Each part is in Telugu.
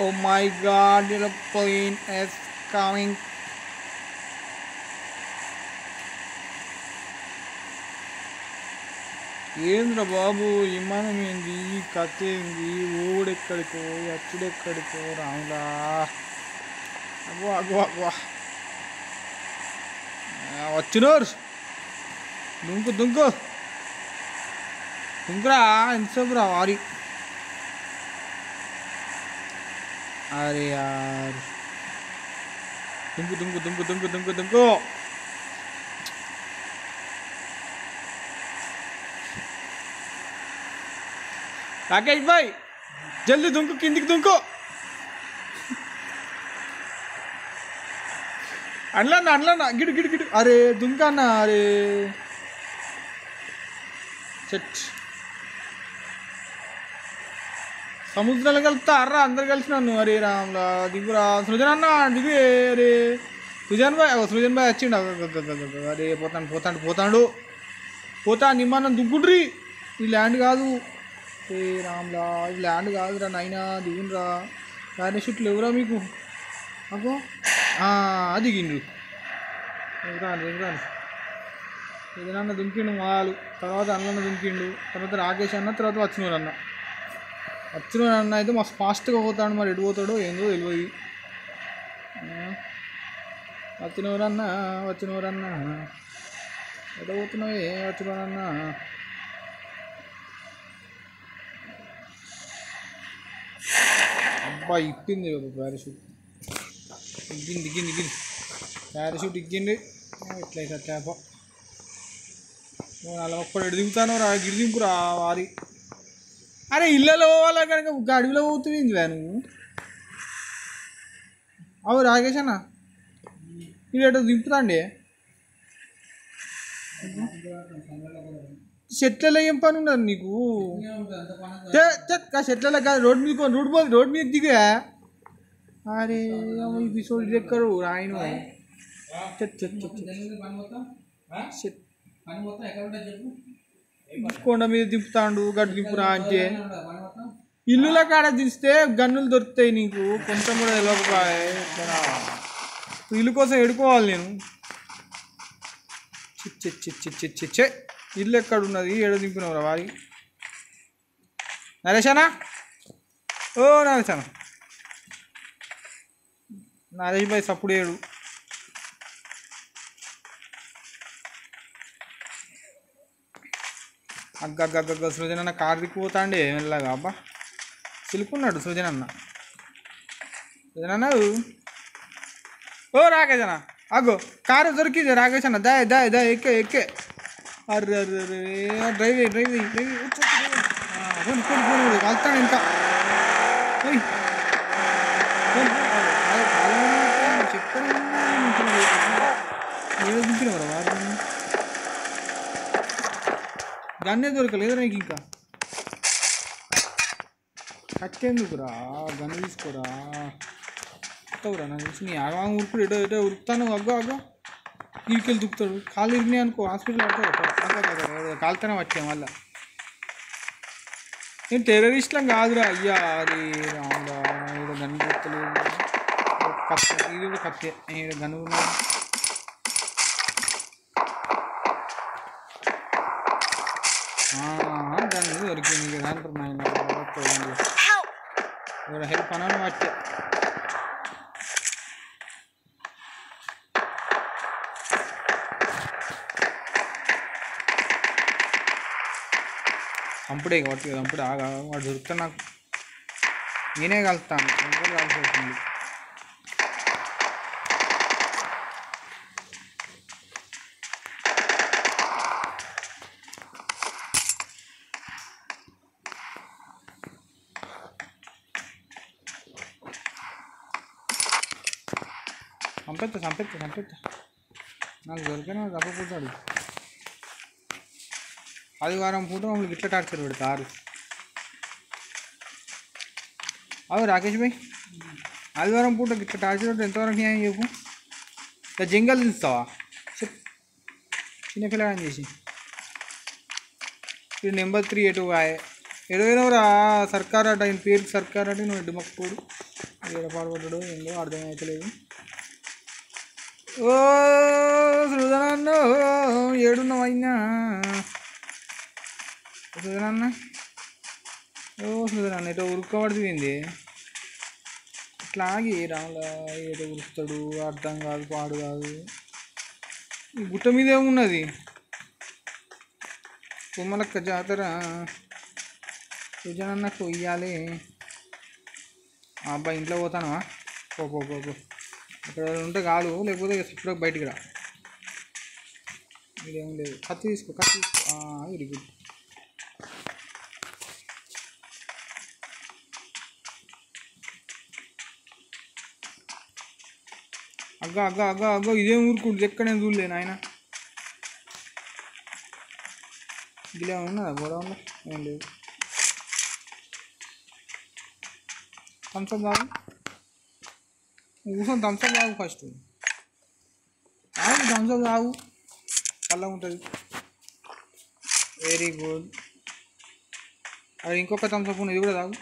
Oh my god, the plane is coming. ఏంద్ర బాబు విమానం ఏంది ఈ కథ ఏంది ఊడెక్కడికో అచ్చుడెక్కడికో రాములా అగో అగో అగో వచ్చినోరు దుంకు దుంకు దుంకురా ఎంతసేపు రా వారి అరే యార్ దుంకు దుంకు దుంకు దుంకు దుంకు దుంకు రాకేష్ భాయ్ జల్దీ దుంకు కిందికి దుంకు అండ్లన్నా అండ్లన్నా గిడు గిడు గిడు అరే దుంకన్నా అరే చెట్ సముద్రాలు కలుపుతా అర్రా అందరు కలిసి నన్ను అరే రామ్లా దిగురా సృజన్ అన్న దిగు అరే సృజన్ బాయ్ ఓ సృజన్ బాయ్ వచ్చిండు అగ, అగ, అగ, అగ, అగ, అరే పోతాడు పోతాడు పోతాడు పోతా నిమ్మన్నం దుగ్గుడ్రి ఈ ల్యాండ్ కాదు ఏ రామ్లా ఇది ల్యాండ్ కాదురా నైనా దిగుండ్రా పారాషూట్లు ఎవరా మీకు అగో ఆ, దిగిండ్రు ఎగురాను ఎగురాను ఏదైనా దుంకిండు మాలు తర్వాత అన్న దుంకిండు తర్వాత రాకేష్ అన్న తర్వాత వచ్చినవారు అన్న వచ్చిన అన్న అయితే మస్తు ఫాస్ట్గా పోతాడు మరి ఎటు పోతాడో ఏందో తెలియదు వచ్చినవరన్న వచ్చినవరన్న ఎటు పోతున్నావే వచ్చినవరన్న అబ్బా ఇప్పింది పారాషూట్ ఇగ్గింది ఇగ్గింది ఇగ్గింది పారాషూట్ ఇగ్గింది ఎట్లయితే చేప అలా ఒక్కడు ఎడు దిగుతాను రా గిడి దింపురా వారి అరే ఇళ్ళలో వాళ్ళ కనుక ఒక అడవిలో పోతుంది ఇందులో నువ్వు అవు రాకేష్ అన్న ఇది ఎటో దింపుతాండి చెట్లలో ఏం పని ఉండదు నీకు తే, తే, కా చెట్లలో కాదు రోడ్ మీద పో- రోడ్ పో- రోడ్ మీద దిగా అరే అమ్మ, ఈ పిసోడ్ ఎక్కడు రాయను చెట్ చెట్ చెట్ చెట్ కొండ మీద దింపుతాండు గడ్డు దింపురా అంటే ఇల్లుల కాడ దిస్తే గన్నులు దొరుకుతాయి నీకు కొంచెం కూడా తెలియకపోయే ఇల్లు కోసం ఎడుకోవాలి నేను చిట్ చిట్ చిట్ చిట్ చిట్ చిట్ చే ఇల్లు ఎక్కడ ఉన్నది ఏడ దింపినవరా వారి నరేషనా ఓ నరేషనా నరేష్ భాయ్ సప్పుడు ఏడు అగ్గగ్గగ్గ సృజన్ అన్న కారు దిక్కుపోతా అండి మెల్లగా అబ్బా సిలుకున్నాడు సృజన్ అన్న సృజన్ అన్న ఓ రాకేష్ అన్న అగ్గో కారు దొరికింది రాకేష్ అన్న దాయ్ దాయ్ దాయ్ ఎక్కే ఎక్కే అర్రే అర్రే అర్రే డ్రైవ్ డ్రైవ్ డ్రైవ్ పోనీ పోనీ పోనీ వెళ్తాడు ఇంకా ఓయ్. పోనీ, పోనీ. అదే, కాలం చెప్తాను ఏదో దింపినవరా వారిని గన్నే దొరకలేదు నీకు ఇంకా కట్టేందుకురా గన్ను తీసుకోరా కొత్తవురా నాకు తెలిసి నీ ఆగవాంగ ఉరుకుడు ఎటో ఎటో ఉరుకుతాను అగ్గో అగ్గో ఇరికెళ్ళి దుక్కుతాడు కాళ్ళు ఇరిగినాయి అనుకో హాస్పిటల్ పడతాడు కాలుతూనే వచ్చాం మళ్ళా నేను టెర్రరిస్ట్లం కాదురా అయ్యా అది రాముడా ఏదో గన్ను గుర్తలేదు కత్తి ఇది కూడా కత్తి ఏదో గన్ను ఉన్నది. దాన్ని దొరికింది కదా అంటున్నాయి ఇక్కడ హెల్ప్ అని వచ్చే చంపుడే కాబట్టి చంపుడు ఆగా వాడు దొరికితే నాకు నేనే కలుస్తాను చంపుడు కాల్సి వస్తుంది చంపెత్తా చంపెత్తా చంపెత్తా నాకు దొరికిన తప్పకూడదు ఆదివారం పూట మమ్మల్ని గిట్ల టార్చర్ పెడతారు అవు రాకేష్ భాయ్ ఆదివారం పూట గిట్ల టార్చర్ పెడితే ఎంతవరకు న్యాయం చెప్పు ఇట్లా జంగల్ తీస్తావా చెప్ చిన్న పిల్లగాని చేసి ఇది నెంబర్ త్రీ ఎటు వాయే ఎడవైనవరా సర్కార్ అట ఆయన పేరు సర్కార్ అంటే నువ్వు ఎడ్డు మక్కుపోడు ఏడ పాడుపడ్డాడు ఏందో అర్థమైతలేదు ఓ సృజనన్న ఏడున్నావైనా సృజనన్న ఓ సృజనన్న ఏటో ఉరుక్కబడిపోయింది ఇట్లా ఆగి రాముల ఏదో ఉరుకుతాడు అర్థం కాదు పాడు కాదు ఈ గుట్ట మీద ఏమున్నది తుమ్మలక్క జాతర సృజనన్నకు ఇయ్యాలి ఆ అబ్బాయి ఇంట్లో పోతానా పో పో పో పో ఇక్కడ ఉంటే కాదు లేకపోతే ఇప్పుడు బయటికి రా ఇదేం లేదు కత్తి తీసుకో కత్తి తీసుకో వెరీ గుడ్ అగ్గ అగ్గ అగ్గ అగ్గ ఇదేం ఊరుకుంటుంది ఎక్కడే చూడలేను ఆయన ఇలా ఉన్నదా గోడౌన్లో ఏం లేదు థమ్స్అప్ తాగు కూర్చొని థమ్స్అప్ తాగు ఫస్ట్ తాగు థమ్స్అప్ తాగు చల్లగా ఉంటుంది వెరీ గుడ్ అది ఇంకొక థమ్స్అప్ ఉంది ఇది కూడా తాగు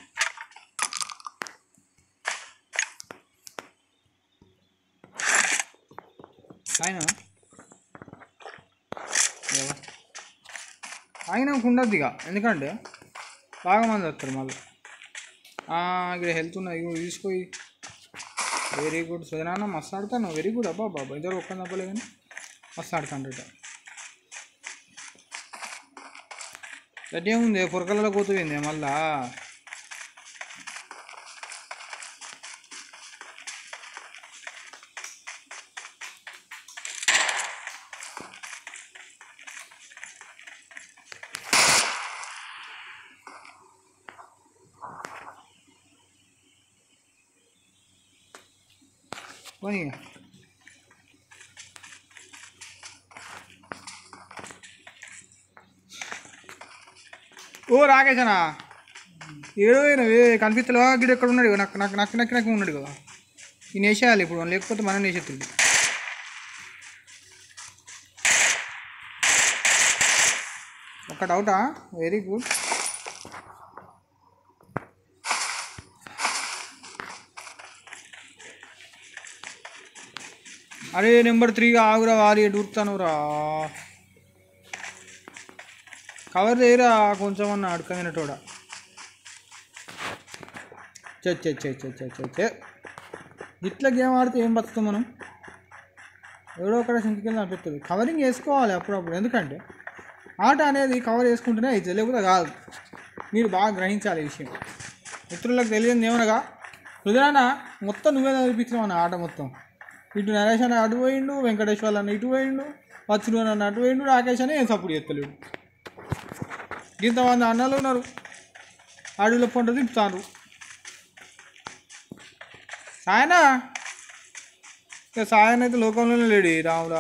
ఆయన ఆయన ఉండద్దు ఇక ఎందుకంటే బాగా మంది వస్తారు మళ్ళీ ఇక్కడ హెల్త్ ఉన్నది ఇగో తీసుకోయి వెరీ గుడ్ సుజనాన్న మస్తు ఆడతాను వెరీ గుడ్ అబ్బా బాబా ఇద్దరు ఒక్క తప్పలే కానీ మస్తు ఆడుతాండ్రట గట్టిగా ఉంది పొరకలలో పోతుంది మళ్ళా పోనీ ఇక. ఓ రాకేశనా ఏడో పోయినవే కనిపిస్తలేవా గిడు ఎక్కడ ఉన్నాడు ఇగో నాకు నాకు నక్కి నక్కి నక్కి ఉన్నాడు కదా ఈయన వేసేయాలి ఇప్పుడు లేకపోతే మనం వేసేస్తుంది ఒక డౌటా వెరీ గుడ్ అరే నెంబర్ త్రీగా ఆగురా వారి దూరుతాను రా కవర్ చేయరా కొంచెం అన్న అడకమైనటోడ చే చే చే చే చే చే చే ఇట్లా గేమ్ ఆడితే ఏం బతుకుతాం మనం ఎవడో ఒకటి సింకికెళ్ళి అనిపిస్తుంది కవరింగ్ వేసుకోవాలి అప్పుడప్పుడు ఎందుకంటే ఆట అనేది కవర్ వేసుకుంటేనే అవుతుంది లేకపోతే కాదు మీరు బాగా గ్రహించాలి ఈ విషయం మిత్రులకు తెలియదు ఏమనగా హృదయాన మొత్తం నువ్వే నడిపించినావు అన్న ఆట మొత్తం ఇటు నరేష్ అన్న అటు పోయిండు వెంకటేశ్వర్ అన్న ఇటు పోయిండు వచ్చుడు అన్న అటు పోయిండు రాకేష్ అని ఏం సపోర్ట్ చేస్తలేడు ఇంతమంది అన్నలు ఉన్నారు అడవిలో పంట తిప్పుతారు సాయన ఇక సాయన అయితే లోకంలోనే లేడు ఈ రాముడా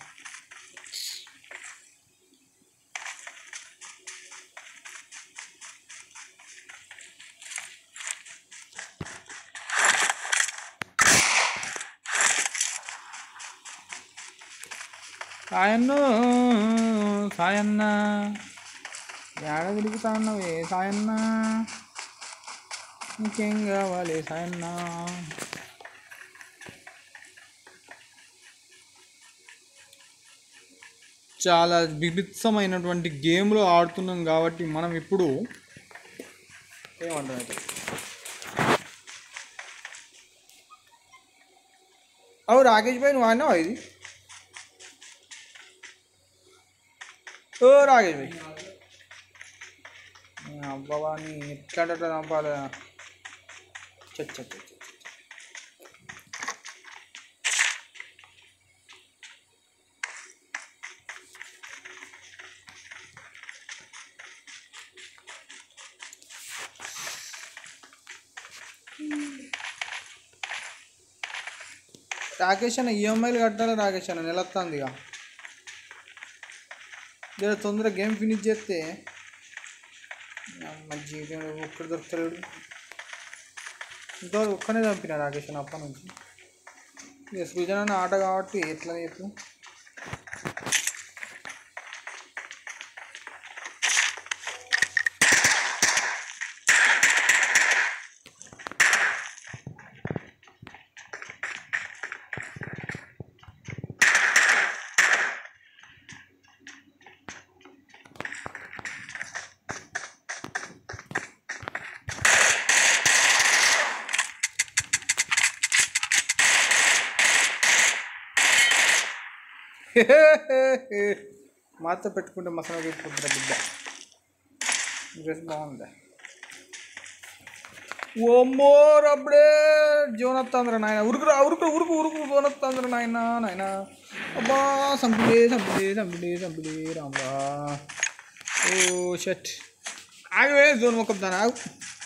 సాయన్న సాయన్న ఏడ తిరుగుతా ఉన్నావే సాయన్న ఇంకేం కావాలి సాయన్న చాలా బిభిత్సమైనటువంటి గేమ్లు ఆడుతున్నాం కాబట్టి మనం ఇప్పుడు ఏమంటారు అవు రాకేష్ భాయ్ నువ్వు ఆడినావా ఇది ఓ రాకేష్ భాయ్ అబ్బవాని ఎట్లా చంపాలి చచ్చ చచ్చ చచ్చ. రాకేష్ అన్న ఈఎంఐలు కట్టాలి రాకేష్ అన్న నెలొస్తుంది ఇక జర తొందరగా గేమ్ ఫినిష్ చేస్తే మన జీవితంలో ఒక్కడు దొరుకుతలేడు ఇంతవరకు ఒక్కనే చంపిన రాకేష్ అన్న అప్పటి నుంచి ఇక సృజన అన్న ఆట కాబట్టి ఎట్లా చెప్పు మాత పెట్టుకుంటే మసాలా పెట్టుకుంటారా బిడ్డ డ్రెస్ బాగుంది ఓమ్మో రబ్బడే జోనత్తాంద్ర నాయన ఉరుకురా ఉరుకు ఉరుకు ఉరుకు జోనత్తాంద్ర నాయన నాయన అబ్బా సంపిడే సంపిడే సంపిడే సంపిడే రామరా ఓ షట్ ఆగవే జోన్ మొక్క దాని ఆగు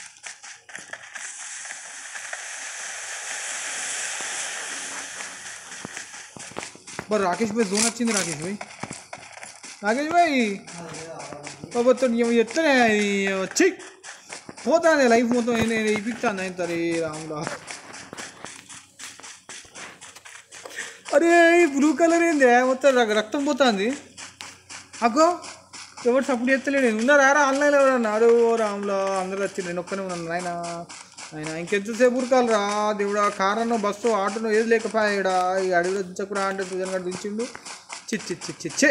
బర్ రాకేష్ భాయ్ జోన్ వచ్చింది రాకేష్ భాయ్ రాకేష్ భాయ్ బాబా ఎట్లనే వచ్చి పోతాను లైఫ్ మొత్తం నేను ఇప్పిస్తాను ఆయన తరే రాముడా అరే ఈ బ్లూ కలర్ ఏంది మొత్తం రక్- రక్తం పోతుంది అగో ఎవరు సపోర్ట్ చేస్తలేడు ఉన్నారా రా ఆన్లైన్లో ఎవరన్నా అరే ఓ రాములా అందరూ వచ్చి నేను ఒక్కనే ఉన్నాను నాయన ఆయన ఇంకెంతసేపు ఉరకాలి రా దేవుడా కారనో బస్సు ఆటోనో ఏది లేకపోయాడా ఈ అడవిలో దించకురా అంటే సుజన్ గారు దించిండు చిచ్చి చిచ్చి చి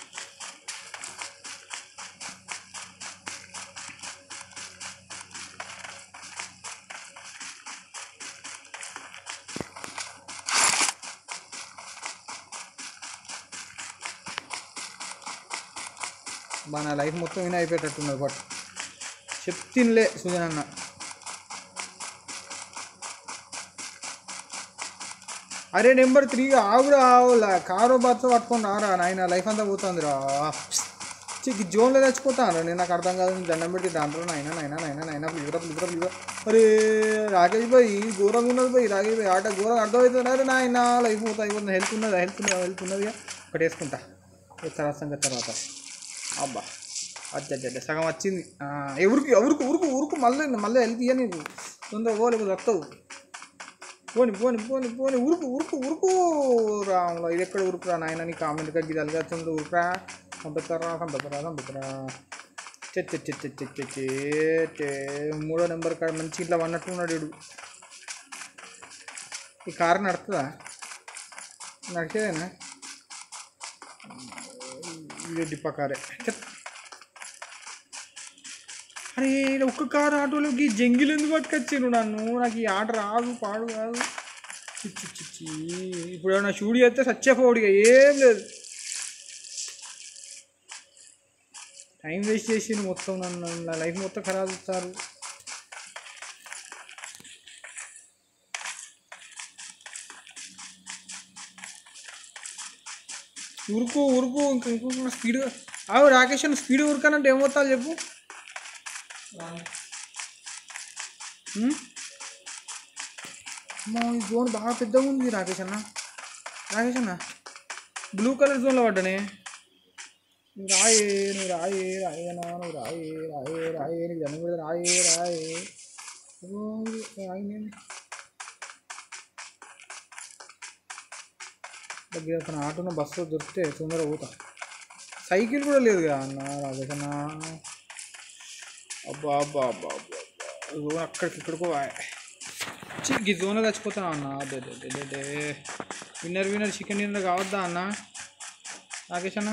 మన లైఫ్ మొత్తం విన అయిపోయేటట్టున్నది బట్ చెప్తిన్లే సుజన్ అన్న అరే నెంబర్ త్రీ ఆవురా ఆవులా కారు బస్సు పట్టుకొని రారా నాయన లైఫ్ అంతా పోతుంది రా చిక్కి జోన్లో చచ్చిపోతాను నేను నాకు అర్థం కాదు నీకు దండం పెట్టి దాంట్లో నాయన నాయన నాయన నాయన ప్లీజరా ప్లీజరా ప్లీజరా అరే రాకేష్ భాయ్ ఘోరంగా ఉన్నది భాయ్ రాకేష్ భాయ్ ఆట ఘోరంగా అర్థమవుతుంది అరే నాయన లైఫ్ పోతా అయిపోతుంది హెల్త్ ఉన్నది హెల్త్ ఉన్నది హెల్త్ ఉన్నది ఒకటి వేసుకుంటా తర్వాత సంగతి తర్వాత అబ్బా అచ్చ సగం వచ్చింది ఆ, ఎవరికి ఎవరికి ఉరుకు ఉరుకు మళ్ళీ మళ్ళీ హెల్త్ ఇయ్య నీకు తొందరగా పోలే వస్తావు పోని పోని పోని పోని ఉరుకు ఉరుకు ఉరుకు రాములో ఇది ఎక్కడ ఉరుకురా నాయన నీ కామెంట్ కగ్గి తలగస్తుంది ఉరుకురా పంపిస్తారా పంపిస్తారా పంపిస్తారా చె చె చె చె చె చె చె చె. మూడో నెంబర్ కాడ మంచి ఇట్లా వన్నట్టున్నాడు వీడు ఈ కారు నడుతుందా నడిచేదేనా ఇది డిప్ప కారే చెప్. అరే ఈడ ఒక్క కారు ఆటోలోకి జంగిల్ ఎందుకు పట్టుకొచ్చాను నన్ను నాకు ఈ ఆట రాదు పాడు కాదు చిచ్చి చిచ్చి ఇప్పుడు ఏమైనా షూట్ చేస్తే సచ్చేపోడిగా ఏం లేదు టైం వేస్ట్ చేసి మొత్తం నన్ను నా లైఫ్ మొత్తం ఖరాబ్ ఇస్తారు ఉరుకు ఉరుకు ఇంక ఇంకొక స్పీడ్ ఆవు రాకేష్ అని స్పీడ్ ఉరకానంటే ఏమవుతా చెప్పు ఉమ్? అమ్మో, ఈ జోన్ బాగా పెద్దగా ఉంది రాకేష్ అన్న రాకేష్ అన్న బ్లూ కలర్ జోన్లో పడ్డానే నువ్వు రాయే నువ్వు రాయే రాయేనా నువ్వు రాయే రాయే రాయే నీకు జనం కూడా రాయే రాయే ఓ, రాయి నేను దగ్గర తన ఆటోన బస్సు దొరికితే తొందరగా పోతా సైకిల్ కూడా లేదు కదా అన్న రాజకన్న అబ్బా అబ్బా అబ్బా అబ్బా అబ్బా జోన్ అక్కడికి ఇక్కడికో చి ఈ జోన్లో చచ్చిపోతాను అన్న అదే అదే అదే అదే విన్నర్ విన్నర్ చికెన్ డిన్నర్ కావద్దా అన్న రాకేష్ అన్న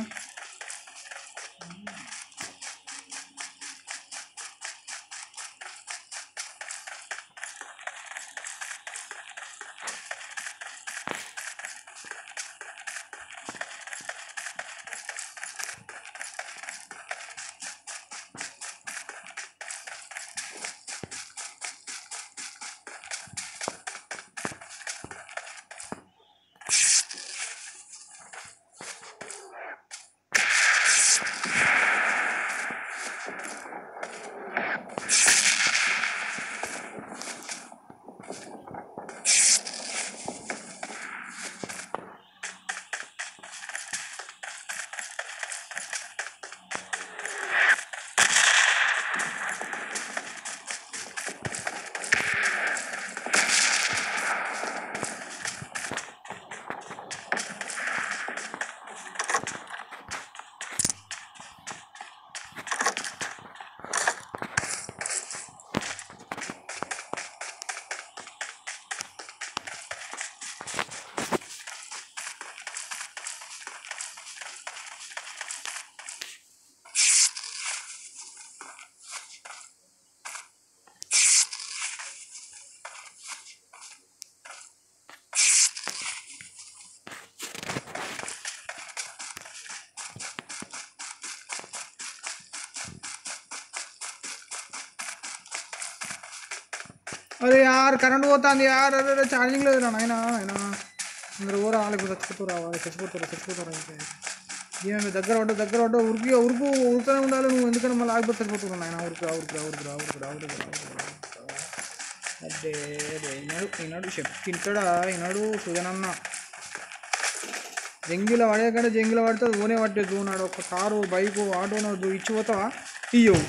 అరే యార్ కరెంట్ పోతుంది యార్ అరే అరే ఛార్జింగ్ లేదు రా నాయన ఆయన అందరు ఊరా వాళ్ళకి చచ్చిపోతారా వాళ్ళు చచ్చిపోతారా చచ్చిపోతారా అయితే ఏమి దగ్గర పడ్డ దగ్గర పడ్డ ఉరికి ఉరుకు ఉరుకుతూనే ఉండాలి నువ్వు ఎందుకంటే మళ్ళీ ఆగిపోతే చచ్చిపోతున్నావు నాయన ఉరుకురా ఉరుకురా ఉరుకురా ఉరుకురా ఉరుకురా ఉరుకురా అదే అదే ఈనాడు ఈనాడు చెప్తింటాడా ఈనాడు సుజనన్న జంగిల పడే కంటే జంగిల పడితే ఓనే పట్టేది ఉన్నాడు ఒక కారు బైకు ఆటోనో ఇచ్చి పోతావా ఇయ్యవు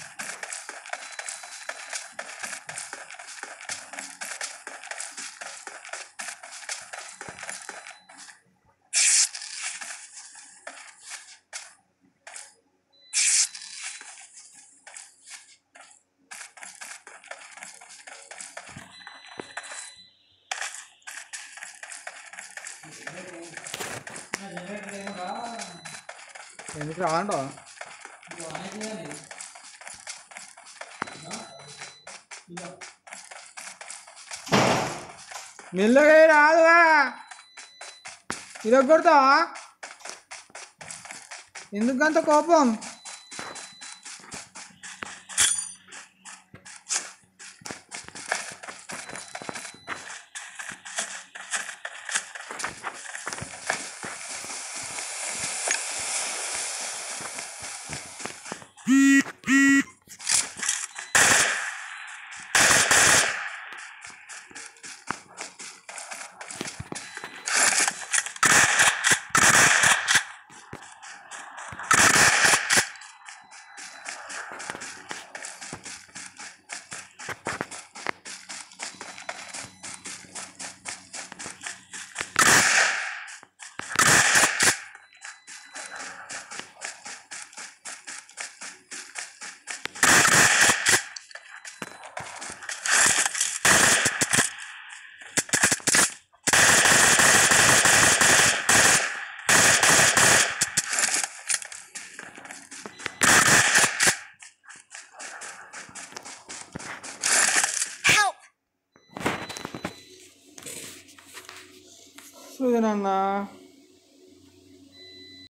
ఎందుకు రాండో మెల్లగా రాదువా ఇరగొడతావా ఎందుకంత కోపం సుజనన్నా